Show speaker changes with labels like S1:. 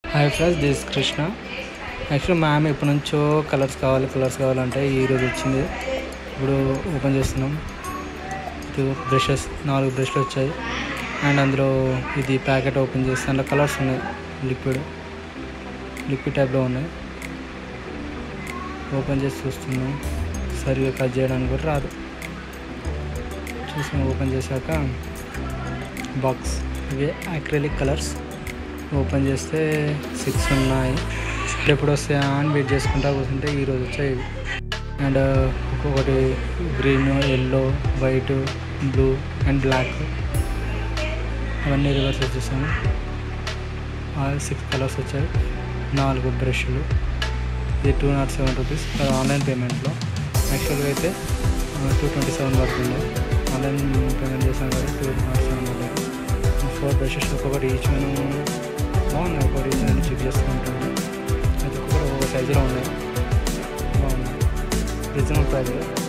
S1: hi friends this Krishna actually మా ఆమె ఎప్పటి నుంచో కలర్స్ కావాలి కలర్స్ కావాలంటే ఈరోజు వచ్చింది ఇప్పుడు ఓపెన్ చేస్తున్నాం ఇది బ్రషెస్ నాలుగు బ్రష్లు వచ్చాయి అండ్ అందులో ఇది ప్యాకెట్ ఓపెన్ చేస్తే అందులో కలర్స్ ఉన్నాయి లిక్విడ్ లిక్విడ్ టైప్లో ఉన్నాయి ఓపెన్ చేసి చూస్తున్నాం సరిగా కట్ చేయడానికి కూడా రాదు చూసాం ఓపెన్ చేశాక బాక్స్ ఇవి అక్రిలిక్ కలర్స్ ఓపెన్ చేస్తే సిక్స్ ఉన్నాయి ఎప్పుడు వస్తాయా అని వెయిట్ చేసుకుంటా కూర్చుంటే ఈరోజు వచ్చాయి ఇవి అండ్ ఒక్కొక్కటి green yellow white blue and black అవన్నీ రివర్స్ వచ్చేసాము సిక్స్ కలర్స్ వచ్చాయి నాలుగు బ్రష్లు ఇది two naught seven rupees online పేమెంట్లో యాక్చువల్గా అయితే టూ ట్వంటీ సెవెన్ పడుతుంది ఆన్లైన్ పేమెంట్ చేసాం కదా టూ నాట్ సెవెన్ పడుతుంది ఫోర్ బ్రషెస్ ఒక్కొక్కటి ఈచ్ మనం బాగున్నాయి ఒక్కొక్కటి ఈచ్ అని చెక్ చేసుకుంటాను అయితే ఒక్కొక్కటి ఒక్కొక్క సైజులో ఉన్నాయి బాగున్నాయి రీజనబుల్ ప్రైస్